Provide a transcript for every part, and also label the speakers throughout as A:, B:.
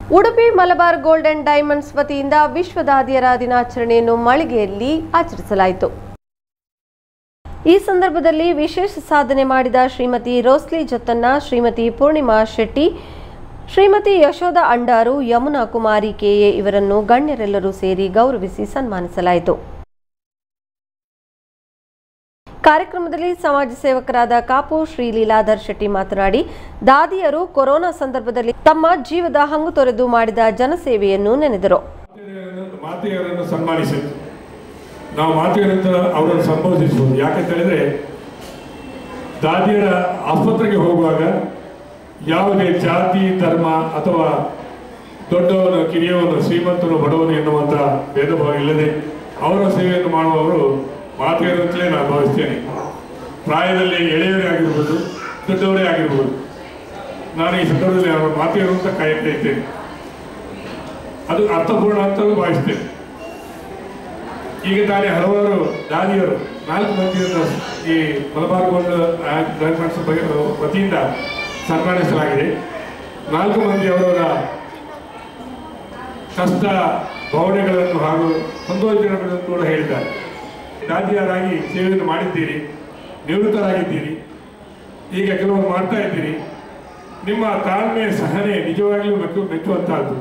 A: Udupi Malabar Gold and Diamonds ವತಿಯಿಂದ ವಿಶ್ವ ದಾದಿಯರ ದಿನಾಚರಣೆಯನ್ನು ಮಳಿಗೆಯಲ್ಲಿ ಆಚರಿಸಲಾಯಿತು ಈ ಸಂದರ್ಭದಲ್ಲಿ ವಿಶೇಷ ಸಾಧನೆ ಮಾಡಿದ ಶ್ರೀಮತಿ ರೋಸ್ಲಿ ಜೊತ್ತನ್ನ ಶ್ರೀಮತಿ ಪೂರ್ಣಿಮಾ ಶೆಟ್ಟಿ ಶ್ರೀಮತಿ ಯಶೋಧ ಅಂಡಾರು ಯಮುನಾ ಕುಮಾರಿ ಕೆಎ ಇವರನ್ನು ಗಣ್ಯರೆಲ್ಲರೂ ಸೇರಿ ಗೌರವಿಸಿ ಸನ್ಮಾನಿಸಲಾಯಿತು ಕಾರ್ಯಕ್ರಮದಲ್ಲಿ ಸಮಾಜ ಸೇವಕರಾದ ಕಾಪು ಶ್ರೀ ಲೀಲಾಧರ್ ಶೆಟ್ಟಿ ಮಾತನಾಡಿ ದಾದಿಯರು ಕೊರೋನಾ ಸಂದರ್ಭದಲ್ಲಿ ತಮ್ಮ ಜೀವದ ಹಂಗು ತೊರೆದು ಮಾಡಿದ ಜನಸೇವೆಯನ್ನು ನೆನೆದರು
B: ಮಾತೆಯರನ್ನು ಸನ್ಮಾನಿಸಿತ್ತು ನಾವು ಮಾತೆಯರಂತ ಅವರನ್ನು ಸಂಬೋಧಿಸಬಹುದು ಯಾಕಂತ ಹೇಳಿದ್ರೆ ದಾದಿಯರ ಆಸ್ಪತ್ರೆಗೆ ಹೋಗುವಾಗ ಯಾವುದೇ ಜಾತಿ ಧರ್ಮ ಅಥವಾ ದೊಡ್ಡವನು ಕಿರಿಯವನು ಶ್ರೀಮಂತನು ಬಡವನು ಎನ್ನುವಂಥ ಭೇದ ಭಾವ ಇಲ್ಲದೆ ಅವರ ಸೇವೆಯನ್ನು ಮಾಡುವವರು ಮಾತೆಯರಂತಲೇ ನಾನು ಭಾವಿಸ್ತೇನೆ ಪ್ರಾಯದಲ್ಲಿ ಎಳೆಯವರೇ ಆಗಿರ್ಬೋದು ದೊಡ್ಡವರೇ ಆಗಿರ್ಬೋದು ನಾನು ಈ ಸಂದರ್ಭದಲ್ಲಿ ಅವರ ಮಾತೆಯರು ಅಂತ ಕಾಯುತ್ತಾ ಇದ್ದೇನೆ ಅದು ಅರ್ಥಪೂರ್ಣ ಅಂತಲೂ ಭಾವಿಸ್ತೇನೆ ಈಗ ತಾನೇ ಹಲವಾರು ದಾದಿಯರು ನಾಲ್ಕು ಮಂದಿಯನ್ನು ಈ ಮಲಬಾರ್ ಗೋಲ್ಡ್ ಡೈಮಂಡ್ಸ್ ಬಗ್ಗೆ ವತಿಯಿಂದ ಸನ್ಮಾನಿಸಲಾಗಿದೆ ನಾಲ್ಕು ಮಂದಿ ಅವರವರ ಕಷ್ಟ ಭಾವನೆಗಳನ್ನು ಹಾಗೂ ಸಂತೋಷಗಳನ್ನು ಕೂಡ ಹೇಳಿದ್ದಾರೆ ದಾದಿಯರಾಗಿ ಸೇವೆಯನ್ನು ಮಾಡಿದ್ದೀರಿ ನಿವೃತ್ತರಾಗಿದ್ದೀರಿ ಈಗ ಕೆಲವರು ಮಾಡ್ತಾ ಇದ್ದೀರಿ ನಿಮ್ಮ ತಾಳ್ಮೆ ಸಹನೆ ನಿಜವಾಗಿಯೂ ಮೆಚ್ಚು ಮೆಚ್ಚುವಂತಹದ್ದು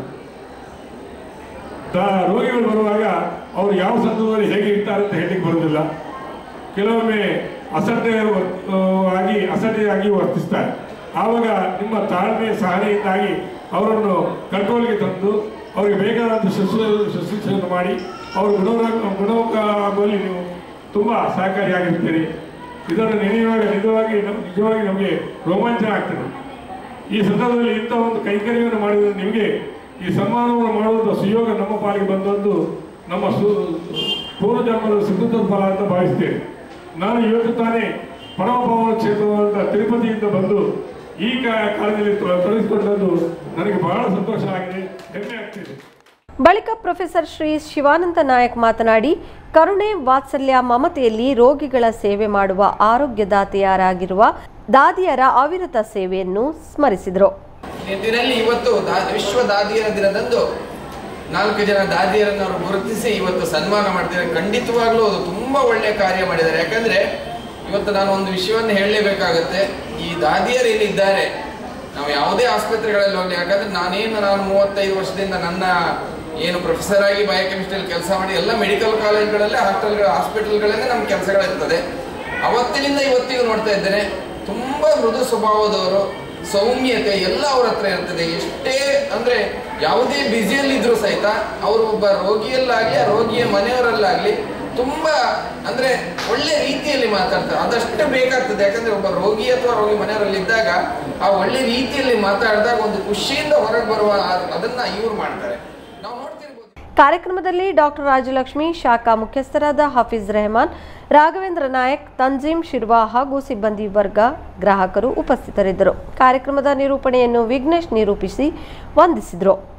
B: ದ- ರೋಗಿಗಳು ಬರುವಾಗ ಅವರು ಯಾವ ಸಂದರ್ಭದಲ್ಲಿ ಹೇಗೆ ಇರ್ತಾರೆ ಅಂತ ಹೇಳಲಿಕ್ಕೆ ಬರುವುದಿಲ್ಲ ಕೆಲವೊಮ್ಮೆ ಅಸಡ್ಡೆ ವರ್- ಆ, ಆಗಿ ಅಸಡ್ಡೆಯಾಗಿ ವರ್ತಿಸ್ತಾರೆ ಆವಾಗ ನಿಮ್ಮ ತಾಳ್ಮೆ ಸಹನೆಯಿಂದಾಗಿ ಅವರನ್ನು ಕಂಟ್ರೋಲ್ಗೆ ತಂದು ಅವರಿಗೆ ಬೇಕಾದಂಥ ಶಸ್ತ್ರ ಶಸ್ತ್ರಚಿಕಿತ್ಸೆಯನ್ನು ಮಾಡಿ ಅವರು ಗುಣವರ ಗುಣವಾಗುವಲ್ಲಿ ನೀವು ತುಂಬ ಸಹಕಾರಿಯಾಗಿರ್ತೀರಿ ಇದನ್ನು ನೆನೆಯುವಾಗ ನಿಜವಾಗಿ ನಮ್- ನಿಜವಾಗಿ ನಮಗೆ ರೋಮಾಂಚನ ಆಗ್ತದೆ ಈ ಸಂದರ್ಭದಲ್ಲಿ ಇಂಥ ಒಂದು ಕೈಕರ್ಯವನ್ನು ಮಾಡಿದರೆ ನಿಮಗೆ ಈ ಸನ್ಮಾನವನ್ನು ಮಾಡುವಂಥ ಸುಯೋಗ ನಮ್ಮ ಪಾಲಿಗೆ ಬಂದದ್ದು ನಮ್ಮ ಸು ಪೂರ್ವ ಜನ್ಮದ ಸುಕೃತದ ಫಲ ಅಂತ ಭಾವಿಸ್ತೇನೆ ನಾನು ಇವತ್ತು ತಾನೇ ಪರಮ ಪಾವನ ಕ್ಷೇತ್ರವಾದಂಥ ತಿರುಪತಿಯಿಂದ ಬಂದು ಈ ಕಾ- ಕಾರ್ಯದಲ್ಲಿ ತೊಡ- ತೊಡಗಿಸಿಕೊಂಡದ್ದು ನನಗೆ ಬಹಳ ಸಂತೋಷ ಆಗಿದೆ ಹೆಮ್ಮೆ ಆಗ್ತಿದೆ
A: ಬಳಿಕ ಪ್ರೊಫೆಸರ್ ಶ್ರೀ ಶಿವಾನಂದ ನಾಯಕ್ ಮಾತನಾಡಿ ಕರುಣೆ ವಾತ್ಸಲ್ಯ ಮಮತೆಯಲ್ಲಿ ರೋಗಿಗಳ ಸೇವೆ ಮಾಡುವ ಆರೋಗ್ಯದಾತೆಯರಾಗಿರುವ ದಾದಿಯರ ಅವಿರತ ಸೇವೆಯನ್ನು ಸ್ಮರಿಸಿದರು
C: ನಿಟ್ಟಿನಲ್ಲಿ ಇವತ್ತು ದಾ- ವಿಶ್ವ ದಾದಿಯರ ದಿನದಂದು ನಾಲ್ಕು ಜನ ದಾದಿಯರನ್ನು ಅವರು ಗುರುತಿಸಿ ಇವತ್ತು ಸನ್ಮಾನ ಮಾಡ್ತಿದ್ದಾರೆ ಖಂಡಿತವಾಗ್ಲೂ ಅದು ತುಂಬಾ ಒಳ್ಳೆಯ ಕಾರ್ಯ ಮಾಡಿದ್ದಾರೆ ಯಾಕಂದ್ರೆ ಇವತ್ತು ನಾನು ಒಂದು ವಿಷಯವನ್ನು ಹೇಳಲೇಬೇಕಾಗತ್ತೆ ಈ ದಾದಿಯರು ಏನಿದ್ದಾರೆ ನಾವು ಯಾವುದೇ ಆಸ್ಪತ್ರೆಗಳಲ್ಲಿ ಹೋಗಲಿ ಯಾಕಂದ್ರೆ ನಾನೇನು ನಾನು ಮೂವತ್ತೈದು ವರ್ಷದಿಂದ ನನ್ನ ಏನು ಪ್ರೊಫೆಸರ್ ಆಗಿ ಬಯೋಕೆಮಿಸ್ಟ್ರಿಯಲ್ಲಿ ಕೆಲಸ ಮಾಡಿ ಎಲ್ಲ ಮೆಡಿಕಲ್ ಕಾಲೇಜ್ಗಳಲ್ಲೇ ಹಾಸ್ಟೆಲ್ಗಳ ಹಾಸ್ಪಿಟಲ್ಗಳಲ್ಲೇ ನಮ್ಮ ಕೆಲಸಗಳಿರ್ತದೆ ಅವತ್ತಿನಿಂದ ಇವತ್ತಿಗೂ ನೋಡ್ತಾ ಇದ್ದೇನೆ ತುಂಬಾ ಮೃದು ಸ್ವಭಾವದವರು ಸೌಮ್ಯತೆ ಎಲ್ಲ ಅವ್ರ ಹತ್ರ ಇರ್ತದೆ ಎಷ್ಟೇ ಅಂದ್ರೆ ಯಾವುದೇ ಬ್ಯುಸಿಯಲ್ಲಿ ಇದ್ರು ಸಹಿತ ಅವರು ಒಬ್ಬ ರೋಗಿಯಲ್ಲಾಗ್ಲಿ ಆ ರೋಗಿಯ ಮನೆಯವರಲ್ಲಾಗ್ಲಿ ತುಂಬಾ ಅಂದ್ರೆ ಒಳ್ಳೆ ರೀತಿಯಲ್ಲಿ ಮಾತಾಡ್ತಾರೆ ಅದಷ್ಟು ಬೇಕಾಗ್ತದೆ ಯಾಕಂದ್ರೆ ಒಬ್ಬ ರೋಗಿ ಅಥವಾ ರೋಗಿ ಮನೆಯವರಲ್ಲಿ ಇದ್ದಾಗ ಆ ಒಳ್ಳೆ ರೀತಿಯಲ್ಲಿ ಮಾತಾಡಿದಾಗ ಒಂದು ಖುಷಿಯಿಂದ ಹೊರಗೆ ಬರುವ ಆ- ಅದನ್ನ ಇವ್ರು ಮಾಡ್ತಾರೆ ನಾವು ನೋಡ್ತಿರ್ಬೋದು
A: ಕಾರ್ಯಕ್ರಮದಲ್ಲಿ ಡಾಕ್ಟರ್ ರಾಜಲಕ್ಷ್ಮಿ ಶಾಖಾ ಮುಖ್ಯಸ್ಥರಾದ ಹಾಫೀಜ್ ರೆಹಮಾನ್ ರಾಘವೇಂದ್ರ ನಾಯಕ್ ತಂಜೀಮ್ ಶಿರ್ವಾ ಹಾಗೂ ಸಿಬ್ಬಂದಿ ವರ್ಗ ಗ್ರಾಹಕರು ಉಪಸ್ಥಿತರಿದ್ದರು ಕಾರ್ಯಕ್ರಮದ ನಿರೂಪಣೆಯನ್ನು ವಿಘ್ನೇಶ್ ನಿರೂಪಿಸಿ ವಂದಿಸಿದರು